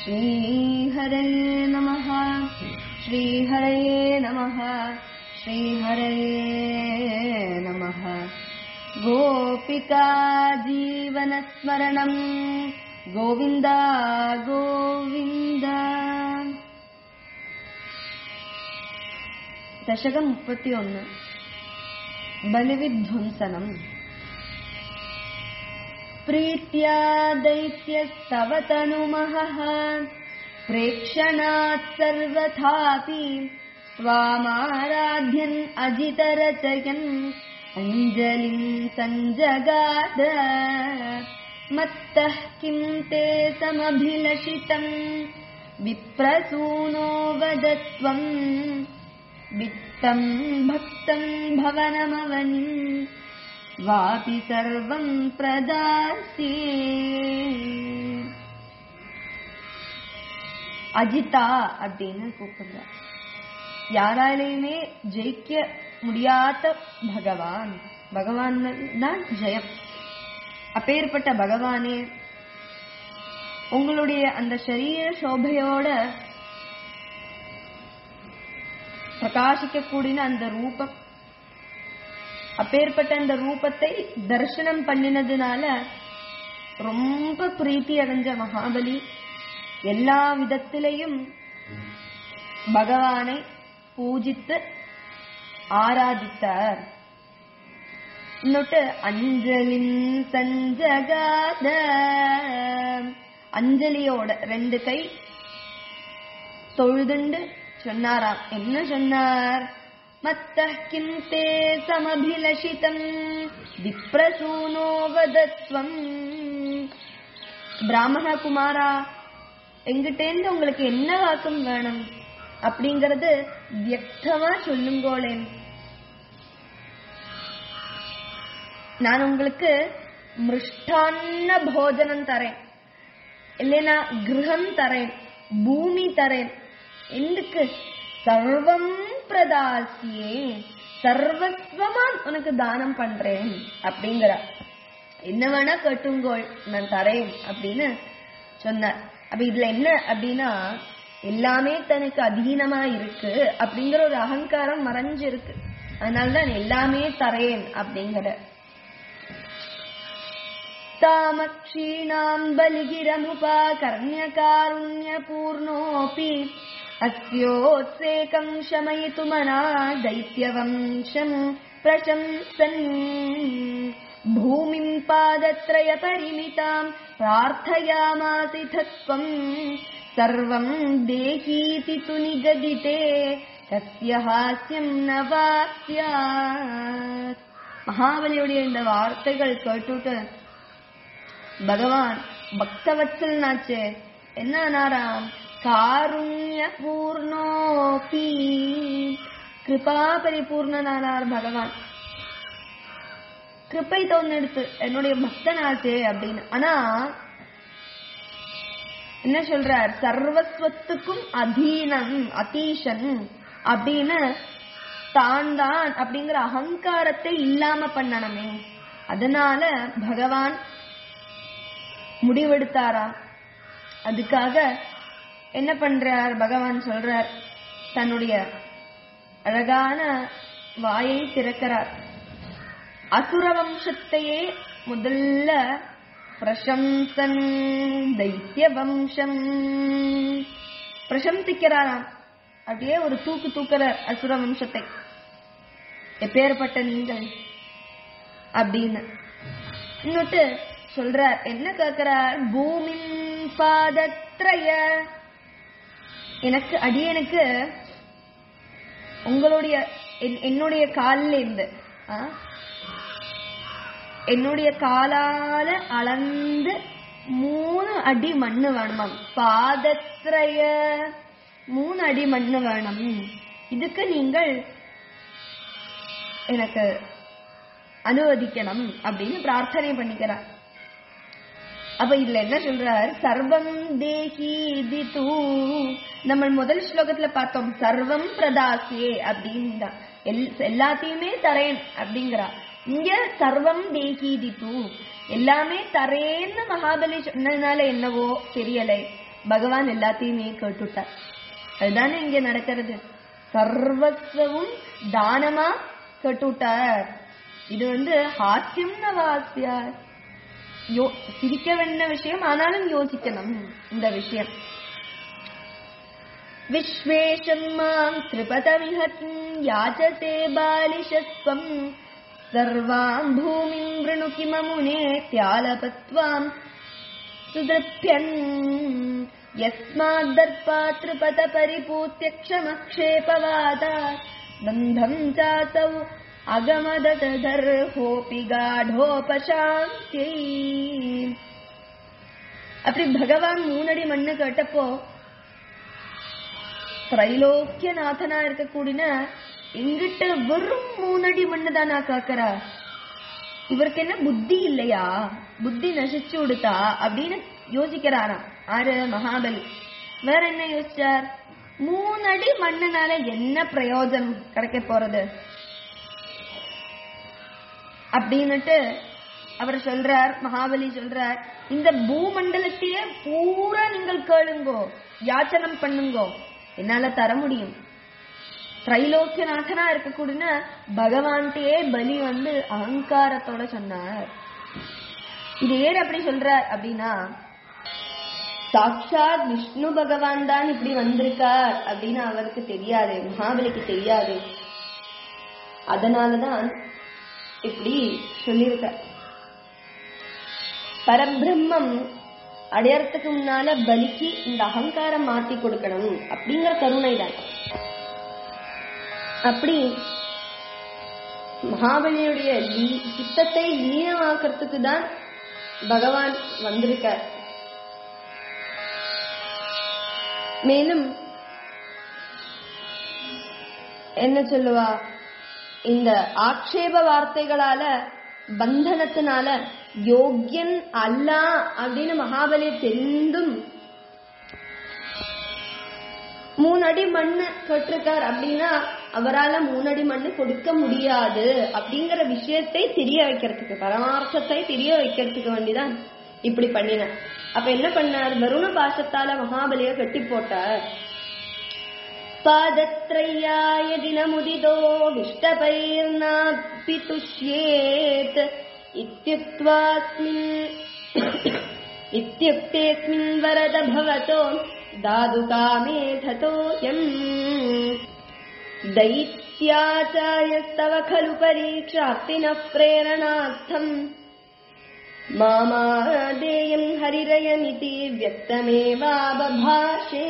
श्रीहरये नमः श्रीहरये नमः श्रीहरये नमः गोपिका जीवनस्मरणम् गोविन्द गोविन्द ദശകം മുപ്പത്തിയൊന്ന് ബലിവിധ്വംസനം प्रीत्या दैत्यस्तव तनुमहः प्रेक्षणात् सर्वथापि त्वामाराध्यन् अजितरचयन् अञ्जलिम् सञ्जगाद मत्तः किम् ते समभिलषितम् विप्रसूनो वदत्वम् वित्तम् भक्तम् भवनमवनिम् வாபி சர்வம் பிரதாசி அஜிதா அப்படின்னு கூப்பிடுற யாராலையுமே ஜெயிக்க முடியாத பகவான் பகவான் தான் ஜெயம் அப்பேற்பட்ட பகவானே உங்களுடைய அந்த சரீர சோபையோட பிரகாசிக்க கூடின அந்த ரூபம் அப்பேற்பட்ட அந்த ரூபத்தை தரிசனம் பண்ணினதுனால ரொம்ப பிரீத்தி அடைஞ்ச மகாபலி எல்லா விதத்திலையும் பகவானை பூஜித்து ஆராதித்தார் இன்னொட்டு அஞ்சலின் சஞ்சகாத அஞ்சலியோட ரெண்டு கை தொழுதுண்டு சொன்னாராம் என்ன சொன்னார் मत्तः किम् ते समभिलषितम् विप्रसूनो वदत्वम् பிராமண குமாரா எங்கிட்டேந்து உங்களுக்கு என்ன வாக்கம் வேணும் அப்படிங்கறது வியக்தமா சொல்லுங்கோளேன் நான் உங்களுக்கு மிருஷ்டான்ன போஜனம் தரேன் இல்லைனா கிரகம் தரேன் பூமி தரேன் எதுக்கு சர்வம் பிரதாசியே சர்வஸ்வமா உனக்கு தானம் பண்றேன் அப்படிங்கிற என்ன வேணா கட்டுங்கோள் நான் தரேன் அப்படின்னு சொன்னார் அப்ப இதுல என்ன அப்படின்னா எல்லாமே தனக்கு அதீனமா இருக்கு அப்படிங்கிற ஒரு அகங்காரம் மறைஞ்சு இருக்கு அதனாலதான் எல்லாமே தரேன் அப்படிங்கிற தாமக்ஷீணாம் பலிகிரமுபாகர்ணியகாருண்யபூர்ணோऽपि अस्योत्सेकम् शमयितुमना दैत्यवंशम् प्रशंसन् भूमिम् पादत्रयपरिमिताम् प्रार्थयामासिथत्वम् सर्वम् देहीति तु निगदिते तस्य हास्यम् न वा स्यात् மகாபலியுடைய இந்த வார்த்தைகள் கேட்டுட்டு பகவான் பக்தவத்சல்னாச்சே என்ன ஆனாராம் காருண்ய பூர்ணோபி கிருபா பரிபூர்ணனானார் பகவான் கிருப்பை தோன்னெடுத்து என்னுடைய பக்தனாச்சே அப்படின்னு ஆனா என்ன சொல்றார் சர்வஸ்வத்துக்கும் அதீனம் அதீஷன் அப்படின்னு தான் தான் அப்படிங்கிற அகங்காரத்தை இல்லாம பண்ணணுமே அதனால பகவான் முடிவெடுத்தாராம் அதுக்காக என்ன பண்றார் பகவான் சொல்றார் தன்னுடைய அழகான வாயை திறக்கிறார் அசுர வம்சத்தையே முதல்ல பிரசம்சன் தைத்திய வம்சம் பிரசம்சிக்கிறாராம் அப்படியே ஒரு தூக்கு தூக்குற அசுர வம்சத்தை எப்பேற்பட்ட நீங்கள் அப்படின்னு இன்னொட்டு சொல்றார் என்ன கேக்குறார் பூமி பாதத்ரய எனக்கு அடியனுக்கு உங்களுடைய என்னுடைய காலில் இருந்து என்னுடைய காலால அளந்து மூணு அடி மண்ணு வேணுமாம் பாதத்ரய மூணு அடி மண்ணு வேணும் இதுக்கு நீங்கள் எனக்கு அனுவதிக்கணும் அப்படின்னு பிரார்த்தனை பண்ணிக்கிறார் அப்ப இதுல என்ன சொல்றார் சர்வம் தேகி திது நம்ம முதல் ஸ்லோகத்துல பார்த்தோம் சர்வம் பிரதாசியே அப்படின்னு எல்லாத்தையுமே தரேன் அப்படிங்கிறா இங்க சர்வம் தேகி திது எல்லாமே தரேன்னு மகாபலி சொன்னதுனால என்னவோ தெரியலை பகவான் எல்லாத்தையுமே கேட்டுட்டார் அதுதானே இங்க நடக்கிறது சர்வஸ்வமும் தானமா கேட்டுட்டார் இது வந்து ஹாஸ்யம் வாசியார் யோ சிரிக்க வேண்டிய விஷயம் ஆனாலும் யோசிக்கணும் இந்த விஷயம் விஸ்வேஷம் மாம் திரிபதமிஹ கிம் யாச்சதே பாலிஷஸ்வம் சர்வாம் பூமிம் விருணு கிமமுனே தியாலபத்வாம் சுதப்யன் यस्माद्दर्पातृपत परिपूत्य क्षमक्षेपवादा बन्धम् चासौ अगमदतदर्होऽपि गाढोपशान्त्यै அப்படி பகவான் மூணடி மண்ணு கேட்டப்போ திரைலோக்கியநாதனா இருக்கக்கூடிய எங்கிட்ட வெறும் மூணடி மண்ணு தானா காக்கறா இவருக்கு என்ன புத்தி இல்லையா புத்தி நசிச்சு விடுத்தா அப்படின்னு யோசிக்கிறாராம் ஆறு மகாபலி வேற என்ன யோசிச்சார் மூணடி மண்ணுனால என்ன பிரயோஜனம் கிடைக்க போறது அப்படின்னுட்டு அவர் சொல்றார் மகாபலி சொல்றார் இந்த பூமண்டலத்தையே பூரா நீங்கள் கேளுங்கோ யாச்சனம் பண்ணுங்கோ என்னால தர முடியும் திரைலோக்கியநாதனா இருக்கக்கூடிய பகவான்கிட்டயே பலி வந்து அகங்காரத்தோட சொன்னார் இது ஏன் அப்படி சொல்றார் அப்படின்னா சாட்சாத் விஷ்ணு பகவான் தான் இப்படி வந்திருக்கார் அப்படின்னு அவருக்கு தெரியாது மகாபலிக்கு தெரியாது அதனாலதான் இப்படி சொல்லியிருக்கார் பரபிரம்மம் அடையறதுக்கு முன்னால பலிக்கு இந்த அகங்காரம் மாத்தி கொடுக்கணும் அப்படிங்கிற கருணை தான் அப்படி மகாபலியுடைய லீ- சித்தத்தை லீனமாக்கிறதுக்கு தான் பகவான் வந்திருக்கார் மேலும் என்ன சொல்லுவா இந்த ஆக்ஷேப வார்த்தைகளால பந்தனத்தினால யோக்கியன் அல்ல அப்படின்னு மகாபலி தெரிந்தும் மூணு அடி மண்ணு கேட்டிருக்கார் அப்படின்னா அவரால மூணு அடி மண்ணு கொடுக்க முடியாது அப்படிங்கிற விஷயத்தை தெரிய வைக்கிறதுக்கு பரமார்த்தத்தை தெரிய வைக்கிறதுக்கு வேண்டிதான் இப்படி பண்ணினார் அப்ப என்ன பண்ணார் வருண பாசத்தால மகாபலிய கட்டி போட்டார் பாதத்ரய்யாய தினமுதிதோ விஷ்டபைர்னாப்பி துஷ்யேத் இத்யுக்த்வாஸ்மின் इत्युक्तेऽस्मिन् वरद भवतो दादुकामेधतोऽयम् दैत्याचार्यस्तव खलु परीक्षार्थिनः प्रेरणार्थम् मामादेयम् हरिरयमिति व्यक्तमेवाबभाषे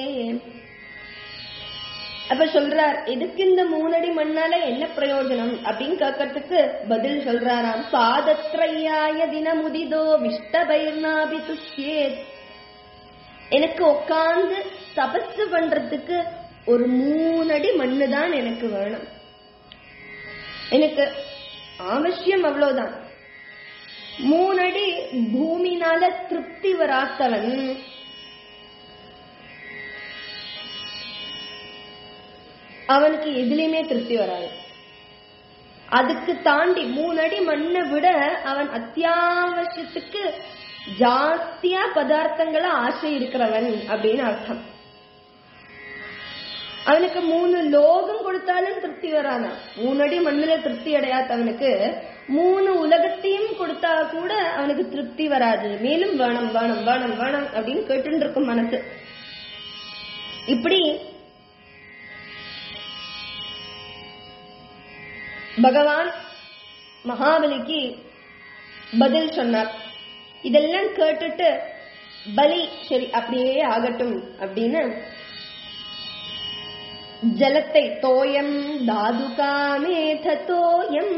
அப்ப சொல்றார் எதுக்கு இந்த மூணடி மண்ணால என்ன பிரயோஜனம் அப்படின்னு கேட்கறதுக்கு பதில் சொல்றாராம் பாதத்ரையாய தினமுதிதோ விஷ்டபைர்னாபி துஷ்யேத் எனக்கு உட்கார்ந்து தபசு பண்றதுக்கு ஒரு மூணடி மண்ணு தான் எனக்கு வேணும் எனக்கு அவசியம் அவ்வளவுதான் மூணடி பூமினால திருப்தி வராத்தவன் அவனுக்கு எதுலயுமே திருப்தி வராது அதுக்கு தாண்டி மூணு அடி மண்ணை விட அவன் அத்தியாவசியத்துக்கு ஜாஸ்தியா பதார்த்தங்களை ஆசை இருக்கிறவன் அப்படின்னு அர்த்தம் அவனுக்கு மூணு லோகம் கொடுத்தாலும் திருப்தி வரானா மூணு அடி மண்ணுல திருப்தி அடையாதவனுக்கு மூணு உலகத்தையும் கொடுத்தா கூட அவனுக்கு திருப்தி வராது மேலும் வேணும் வேணும் வேணும் வேணும் அப்படின்னு கேட்டு இருக்கும் மனசு இப்படி பகவான் மகாபலிக்கு பதில் சொன்னார் இதெல்லாம் கேட்டுட்டு பலி சரி அப்படியே ஆகட்டும் அப்படின்னு ஜலத்தை தோயம் தாதுகாமேத தோயம்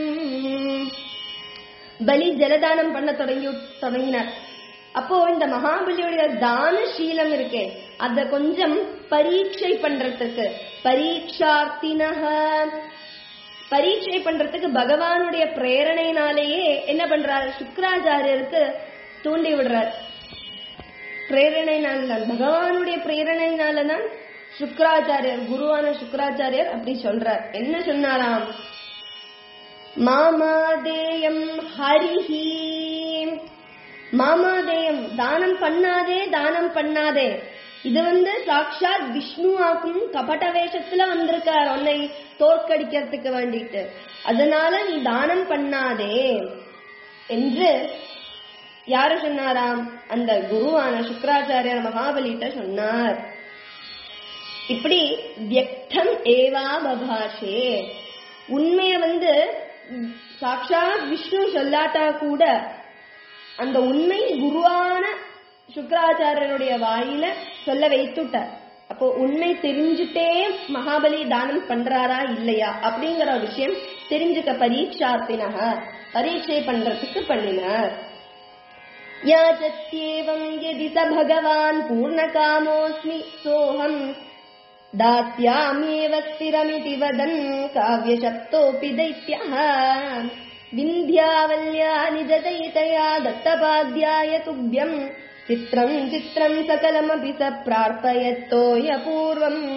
பலி ஜலதானம் பண்ண தொடங்கி தொடங்கினார் அப்போ இந்த மகாபலியுடைய தான சீலம் இருக்கே அத கொஞ்சம் பரீட்சை பண்றதுக்கு பரீட்சார்த்தினக பரீட்சை பண்றதுக்கு பகவானுடைய பிரேரணையினாலேயே என்ன பண்றாரு சுக்கராச்சாரியருக்கு தூண்டி விடுறார் பிரேரணைனால தான் பகவானுடைய பிரேரணையினால தான் சுக்கராச்சாரியர் குருவான சுக்கராச்சாரியர் அப்படி சொல்றார் என்ன சொன்னாராம் மாமாதேயம் ஹரிஹி மாமாதேயம் தானம் பண்ணாதே தானம் பண்ணாதே இது வந்து சாக்ஷாத் விஷ்ணுவாக்கும் கபட வேஷத்துல வந்திருக்கார் உன்னை தோற்கடிக்கிறதுக்கு வேண்டிட்டு அதனால நீ தானம் பண்ணாதே என்று யாரு சொன்னாராம் அந்த குருவான சுக்கராச்சாரியர் மகாபலிட்ட சொன்னார் இப்படி வியக்தம் ஏவா பபாஷே உண்மைய வந்து சாக்ஷாத் விஷ்ணு சொல்லாட்டா கூட அந்த உண்மை குருவான சுக்கராச்சாரியருடைய வாயில சொல்ல வைத்துட்டார் அப்போ உண்மை தெரிஞ்சுட்டே மகாபலி தானம் பண்றாரா இல்லையா அப்படிங்கிற ஒரு விஷயம் தெரிஞ்சுக்க பரீட்சார்த்தினக பரீட்சை பண்றதுக்கு பண்ணினார் याचत्येवं यदि स भगवान् पूर्णकामोऽस्मि सोऽहम् दास्याम्येव स्थिरमिति वदन् काव्यशब्दोऽपि दैत्यः विन्ध्यावल्या निजदयितया दत्तपाद्याय तुभ्यम् चित्रम् चित्रम् सकलमपि स प्रार्पयत्तोयपूर्वम्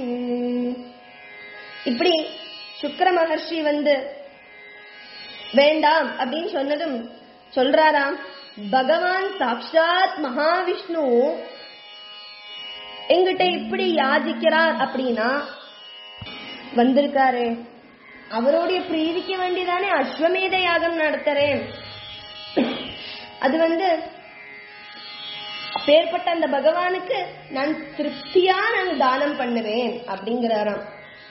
இப்படி சுக்கர மகர்ஷி வந்து வேண்டாம் அப்படின்னு சொன்னதும் சொல்றாராம் பகவான் சாக்ஷாத் மகாவிஷ்ணு எங்கிட்ட இப்படி யாசிக்கிறார் அப்படின்னா வந்திருக்காரு அவருடைய பிரீதிக்க வேண்டிதானே அஸ்வமேத யாகம் நடத்துறேன் அது வந்து அப்பேற்பட்ட அந்த பகவானுக்கு நான் திருப்தியா நான் தானம் பண்ணுவேன் அப்படிங்கிறாராம்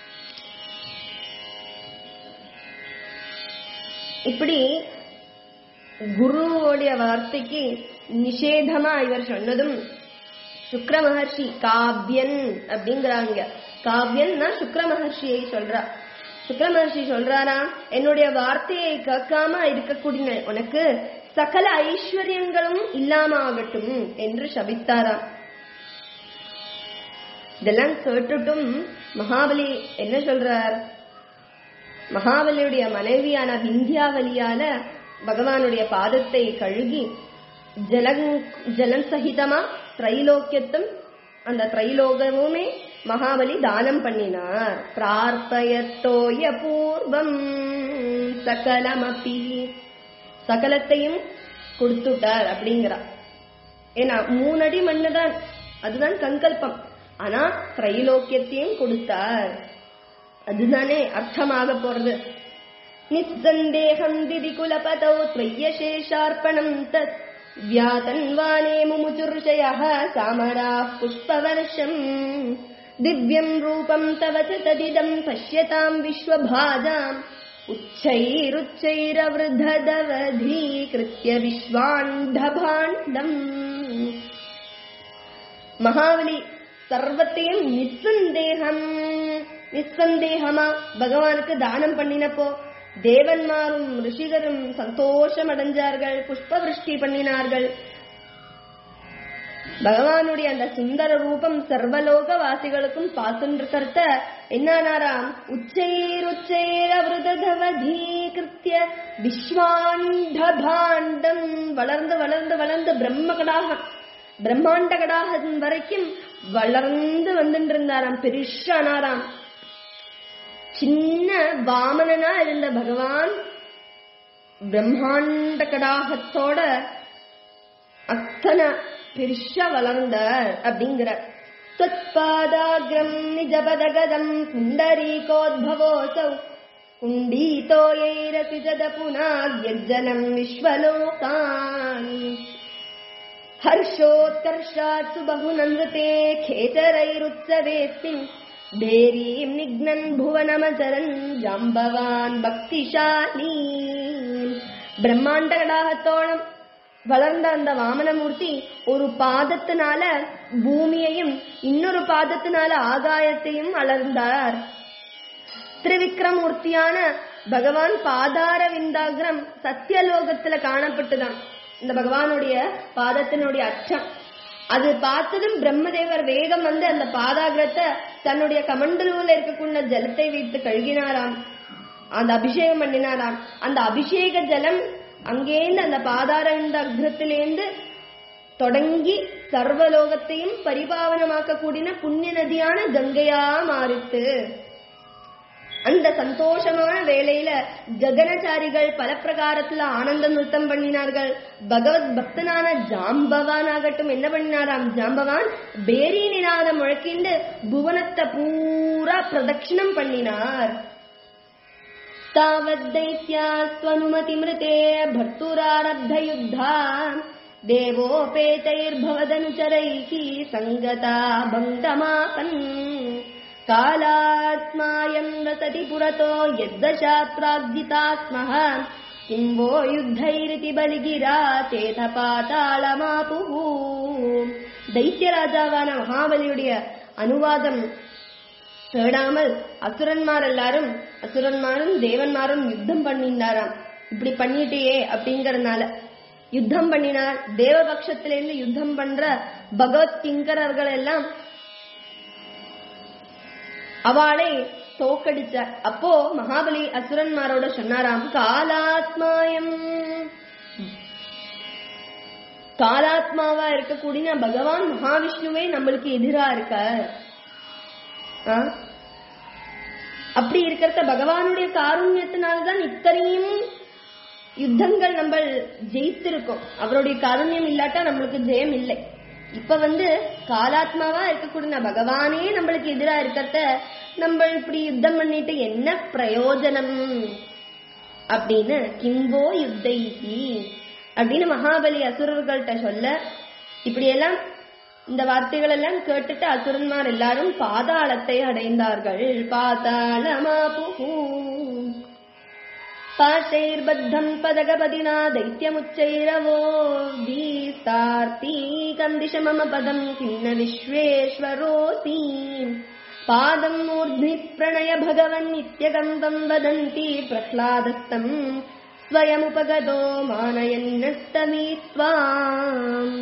இப்படி குருவோடைய வார்த்தைக்கு நிஷேதமா இவர் சொன்னதும் சுக்ர மகர்ஷி காவ்யன் அப்படிங்கிறாங்க காவ்யன்னா சுக்ர மகர்ஷியை சொல்றா சுக்ர மகர்ஷி சொல்றாரா என்னுடைய வார்த்தையை கேட்காம இருக்கக்கூடிய உனக்கு சகல ஐஸ்வர்யங்களும் இல்லாம ஆகட்டும் என்று சபித்தாராம் இதெல்லாம் கேட்டுட்டும் மகாபலி என்ன சொல்றார் மகாபலியுடைய மனைவியான விந்தியாவலியால பகவானுடைய பாதத்தை கழுகி ஜலங் ஜலம் சகிதமா திரைலோக்கியத்தும் அந்த திரைலோகமுமே மகாபலி தானம் பண்ணினார் பிரார்ப்பயத்தோய பூர்வம் சகலமப்பி சகலத்தையும் கொடுத்துட்டார் அப்படிங்கிறார் ஏன்னா மூணடி மண்ணுதான் அதுதான் சங்கல்பம் ஆனா திரைலோக்கியத்தையும் கொடுத்தார் அதுதானே அர்த்தமாக போறது நிசந்தேகம் திதி குலபதௌ त्वय्यशेषार्पणम् तत् व्यातन्वाने मुमुचुर्षयः सामराः पुष्पवर्षम् दिव्यम् रूपम् तव च तदिदम् पश्यताम् विश्वभाजाम् उच्चैरुच्चैरवृद्धदवधीकृत्य विश्वाण्डभाण्डम् மகாவலி சர்வத்தையும் நிசந்தேகம் நிசந்தேகமா பகவானுக்கு தானம் பண்ணினப்போ தேவன்மாரும் ரிஷிகரும் சந்தோஷம் அடைஞ்சார்கள் புஷ்பவிருஷ்டி பண்ணினார்கள் பகவானுடைய அந்த சுந்தர ரூபம் சர்வலோக வாசிகளுக்கும் பார்த்துருக்கிறத என்னானாராம் உச்சைர் உச்சைர் அவருதவதீகிருத்திய விஸ்வாண்ட பாண்டம் வளர்ந்து வளர்ந்து வளர்ந்து பிரம்ம கடாகம் பிரம்மாண்ட கடாகம் வரைக்கும் வளர்ந்து வந்துட்டு இருந்தாராம் பெருஷானாராம் சின்ன வாமனனா இருந்த பகவான் பிரம்மாண்ட கடாகத்தோட அத்தனை பெருசா வளர்ந்தார் அப்படிங்கிற त्वत्पादाग्रम् निजपदगदम् पुण्डरीकोद्भवोऽसौ कुण्डीतोयैरपि जदपुनाद्यज्जनम् विश्वलोकान् हर्षोत्कर्षात् सुबहुनन्दते खेचरैरुत्सवेऽस्मिन् भेरीम् निघ्नन् भुवनमचरन् जाम्बवान् பக்திசாலி பிரம்மாண்ட கடாகத்தோളം வளர்ந்த அந்த வாமனமூர்த்தி ஒரு பாதத்தினால பூமியையும் இன்னொரு பாதத்தினால ஆகாயத்தையும் அளந்தார் திருவிக்ரமூர்த்தியான பகவான் பாதார விந்தாகிரம் சத்தியலோகத்துல காணப்பட்டுதான் இந்த பகவானுடைய பாதத்தினுடைய அச்சம் அது பார்த்ததும் பிரம்மதேவர் வேகம் வந்து அந்த பாதாகிரத்தை தன்னுடைய கமண்டலூர்ல இருக்கக்கூடிய ஜலத்தை வைத்து கழுகினாராம் அந்த அபிஷேகம் பண்ணினாராம் அந்த அபிஷேக ஜலம் அங்கேருந்து அந்த பாதார அக்ரத்திலேருந்து தொடங்கி சர்வலோகத்தையும் பரிபாவனமாக்க கூடின புண்ணிய நதியான கங்கையா மாறித்து அந்த சந்தோஷமான வேளையில ககனச்சாரிகள் பல பிரகாரத்துல ஆனந்த நிறுத்தம் பண்ணினார்கள் பகவத் பக்தனான ஜாம்பவான் ஆகட்டும் என்ன பண்ணினாராம் ஜாம்பவான் பேரி நிநாதம் முழக்கிண்டு புவனத்தை பூரா பிரதட்சிணம் பண்ணினார் तावद्दैत्यास्त्वनुमतिमृते भर्तुरारब्धयुद्धा देवोपेतैर्भवदनुचरैः सङ्गता बन्दमापन् कालात्मायम् वसति पुरतो यद्दशात्रार्जितात्मः किं वो युद्धैरिति बलिगिरा तेथ पाताளமாபுः தைத்தியராஜாவான மகாபலியுடைய அனுவாதம் தேடாமல் அசுரன்மார் எல்லாரும் அசுரன்மாரும் தேவன்மாரும் யுத்தம் பண்ணினாராம் இப்படி பண்ணிட்டே அப்படிங்கறதுனால யுத்தம் பண்ணினார் தேவபக்ஷத்திலிருந்து யுத்தம் பண்ற பகவத் கிங்கரர்கள் எல்லாம் அவளை தோக்கடிச்சார் அப்போ மகாபலி அசுரன்மாரோட சொன்னாராம் காலாத்மாயம் காலாத்மாவா இருக்கக்கூடிய பகவான் மகாவிஷ்ணுவே நம்மளுக்கு எதிரா இருக்கார் ஆ? அப்படி இருக்கிறத பகவானுடைய காருண்யத்தினால்தான் இத்தனையும் யுத்தங்கள் நம்ம ஜெயித்திருக்கோம் அவருடைய காருண்யம் இல்லாட்டா நம்மளுக்கு ஜெயம் இல்லை இப்ப வந்து காலாத்மாவா இருக்கக்கூடிய பகவானே நம்மளுக்கு எதிரா இருக்கிறத நம்ம இப்படி யுத்தம் பண்ணிட்டு என்ன பிரயோஜனம் அப்படின்னு கிம்போ யுத்தைஹி அப்படின்னு மகாபலி அசுரர்கள்ட்ட சொல்ல இப்படியெல்லாம் இந்த வார்த்தைகள் எல்லாம் கேட்டுட்டு அசுரன்மார் எல்லாரும் பாதாளத்தை அடைந்தார்கள் பாதாளமாபுஹு பாஷைர்பத்தம் பதகபதினா தைத்தியமுச்சைரவோ தீஸ்தார்த்தீகம் திஷ மம பதம் கிண்ண விஸ்வேஸ்வரோசி பாதம் மூர்ध्नि प्रणय भगवन् नित्यगन्धम् वदन्ति प्रह्लादस्तम् स्वयमुपगतो மானயன்னஸ்தமீத்வாம்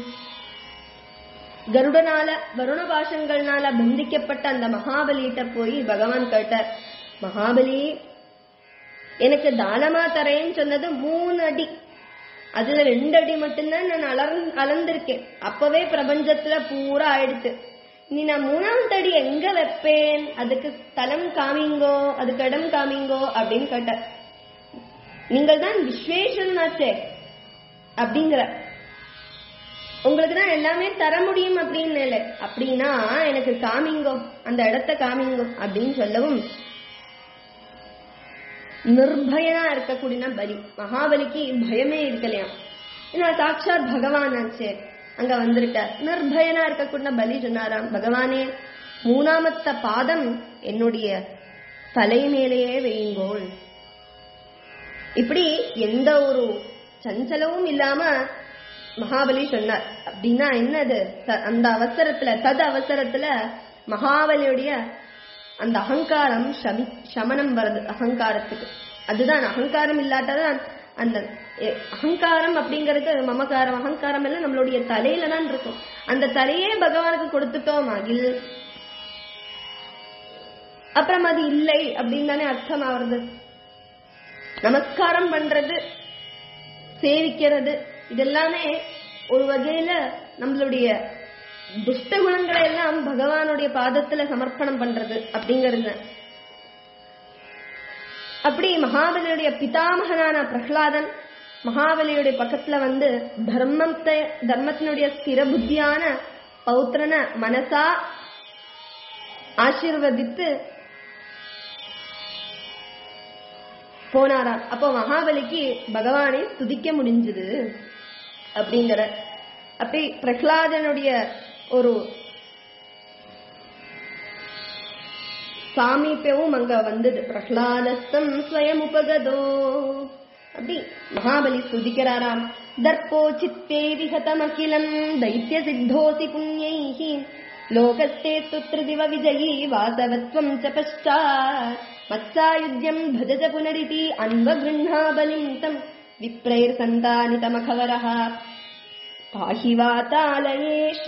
கருடனால வருண பாஷங்கள்னால பந்திக்கப்பட்ட அந்த மகாபலிகிட்ட போய் பகவான் கேட்டார் மகாபலி எனக்கு தானமா தரேன்னு சொன்னது மூணு அடி அதுல ரெண்டு அடி மட்டும்தான் நான் அலர் அளந்திருக்கேன் அப்பவே பிரபஞ்சத்துல பூரா ஆயிடுச்சு நீ நான் மூணாவது அடி எங்க வைப்பேன் அதுக்கு தலம் காமிங்கோ அதுக்கு இடம் காமிங்கோ அப்படின்னு கேட்டார் நீங்கள் தான் விஸ்வேஸ்வரனாச்சே அப்படிங்கிற உங்களுக்கு தான் எல்லாமே தர முடியும் அப்படின்னு இல்லை அப்படின்னா எனக்கு காமிங்கோ அந்த இடத்த காமிங்கோ அப்படின்னு சொல்லவும் நிர்பயனா இருக்கக்கூடிய பலி மகாபலிக்கு பயமே இருக்கலையாம் ஏன்னா சாட்சாத் பகவான் ஆச்சே அங்க வந்திருக்கார் நிர்பயனா இருக்கக்கூடிய பலி சொன்னாராம் பகவானே மூணாமத்த பாதம் என்னுடைய தலை மேலேயே வையுங்கோள் இப்படி எந்த ஒரு சஞ்சலமும் இல்லாம மகாபலி சொன்னார் அப்படின்னா என்னது த- அந்த அவசரத்துல தது அவசரத்துல மகாபலியுடைய அந்த அகங்காரம் சமி சமனம் வருது அகங்காரத்துக்கு அதுதான் அகங்காரம் இல்லாட்டதான் அந்த எ- அகங்காரம் அப்படிங்கிறது மமகாரம் அகங்காரம் எல்லாம் நம்மளுடைய தலையில தான் இருக்கும் அந்த தலையே பகவானுக்கு கொடுத்துட்டோம் அகில் அப்புறம் அது இல்லை அப்படின்னு தானே அர்த்தம் ஆவறது நமஸ்காரம் பண்றது சேவிக்கிறது இதெல்லாமே ஒரு வகையில நம்மளுடைய துஷ்ட குணங்களை எல்லாம் பகவானுடைய பாதத்துல சமர்ப்பணம் பண்றது அப்படிங்கிறது அப்படி மகாபலியுடைய பிதாமகனான பிரஹ்லாதன் மகாபலியுடைய பக்கத்துல வந்து தர்மத்தை தர்மத்தினுடைய ஸ்திர புத்தியான பௌத்திரன மனசா ஆசீர்வதித்து போனாராம் அப்போ மகாபலிக்கு பகவானை துதிக்க முடிஞ்சது அப்படிங்கிற அப்படி பிரஹ்லாதனுடைய ஒரு சாமீபியமும் அங்க வந்தது பிரஹ்லாதஸ்தம் ஸ்வயம் உபகதோ அப்படி மகாபலி ஸ்துதிக்கிறாராம் தர்ப்போ சித்தே விஹதமகிலம் தைத்திய சித்தோசி புண்ணியைஹி லோகஸ்தே துத்ருதிவ விஜயி வாசவத்வம் ச பశ్చాத் மத்சாயுத்யம் பஜஜ புனரிதி அன்வகிருண்ணா பலிம் தம் விப்ரைர்சந்தானிதமகவரः பாஹி வாதாலயேஷ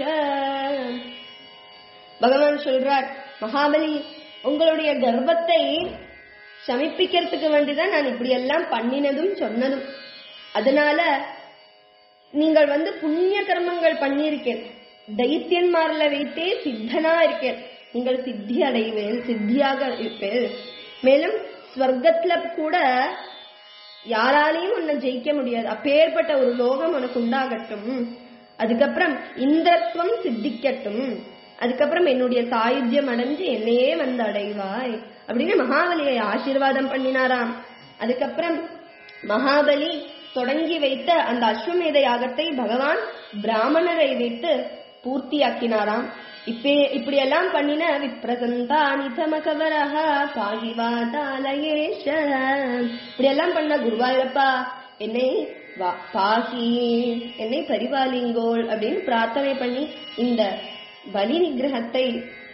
பகவான் சொல்றார் மகாபலி உங்களுடைய கர்வத்தை சமிப்பிக்கிறதுக்கு வேண்டிதான் நான் இப்படி எல்லாம் பண்ணினதும் சொன்னதும் அதனால நீங்கள் வந்து புண்ணிய கர்மங்கள் பண்ணியிருக்கேன் தைத்தியன்மார்ல வைத்தே சித்தனா இருக்கேன் நீங்கள் சித்தி அடைவேல் சித்தியாக இருப்பேன் மேலும் ஸ்வர்க்கத்துல கூட யாராலையும் உன்னை ஜெயிக்க முடியாது அப்பேற்பட்ட ஒரு லோகம் உனக்கு உண்டாகட்டும் அதுக்கப்புறம் இந்திரத்துவம் சித்திக்கட்டும் அதுக்கப்புறம் என்னுடைய சாயுத்தியம் அடைஞ்சு என்னையே வந்து அடைவாய் அப்படின்னு மகாபலியை ஆசீர்வாதம் பண்ணினாராம் அதுக்கப்புறம் மகாபலி தொடங்கி வைத்த அந்த அஸ்வமேத யாகத்தை பகவான் பிராமணரை வைத்து பூர்த்தியாக்கினாராம் இப்பே இப்படியெல்லாம் பண்ணின விப்ரசந்தானி தமகவரஹ பாகிவாதாலயேஷ இப்படியெல்லாம் பண்ண குருவாயூரப்பா என்னை வா- பாகி என்னை பரிபாலிங்கோள் அப்படின்னு பிரார்த்தனை பண்ணி இந்த பலி நிகிரகத்தை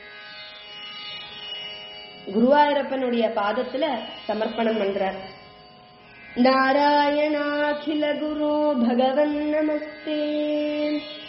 குருவாயூரப்பனுடைய பாதத்துல சமர்ப்பணம் பண்றார் நாராயணாகில குரு பகவன் நமஸ்தே